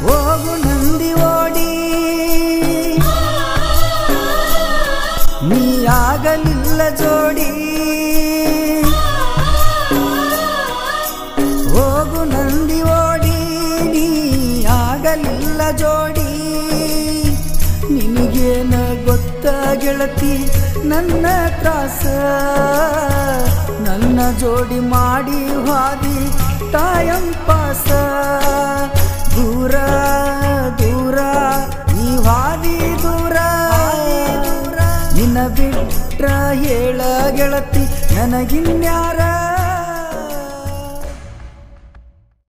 ಹೋಗು ನಂದಿ ಓಡಿ ನೀ ಆಗಲಿಲ್ಲ ಜೋಡಿ ಹೋಗು ನಂದಿ ಓಡಿ ನೀ ಆಗಲಿಲ್ಲ ಜೋಡಿ ನಿನಗೇನ ಗೊತ್ತ ಗೆಳತಿ ನನ್ನ ತ್ರಾಸ ನನ್ನ ಜೋಡಿ ಮಾಡಿ ಹಾದಿ ತಾಯಂ ಪಾಸ ದೂರ ದೂರ ಈ ಹಾದಿ ದೂರ ನಿನ್ನ ಬಿಟ್ರ ಹೇಳ ಗೆಳತಿ ನನಗಿನ್ಯಾರ